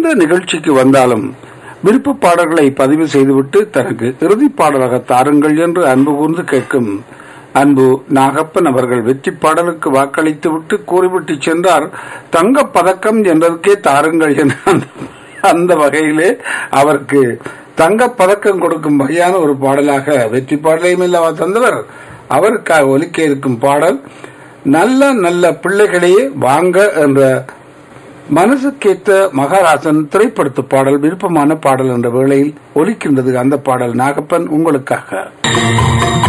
நிகழ்ச்சிக்கு வந்தாலும் விருப்ப பாடல்களை பதிவு செய்துவிட்டு தனக்கு இறுதி பாடலாக தாருங்கள் என்று அன்பு கூர்ந்து கேட்கும் அன்பு நாகப்பன் அவர்கள் வெற்றி பாடலுக்கு வாக்களித்து விட்டு கூறிவிட்டு சென்றார் தங்கப் பதக்கம் என்றதற்கே தாருங்கள் என்ற அந்த- அந்த வகையிலே அவருக்கு தங்கப் பதக்கம் கொடுக்கும் வகையான ஒரு பாடலாக வெற்றி பாடலையும் அல்லவா தந்தவர் அவருக்காக ஒலிக்க இருக்கும் பாடல் நல்ல நல்ல பிள்ளைகளையே வாங்க என்ற மனசுக்கேத்த மகாராசன் திரைப்படத்து பாடல் விருப்பமான பாடல் என்ற வேளையில் ஒலிக்கின்றது அந்த பாடல் நாகப்பன் உங்களுக்காக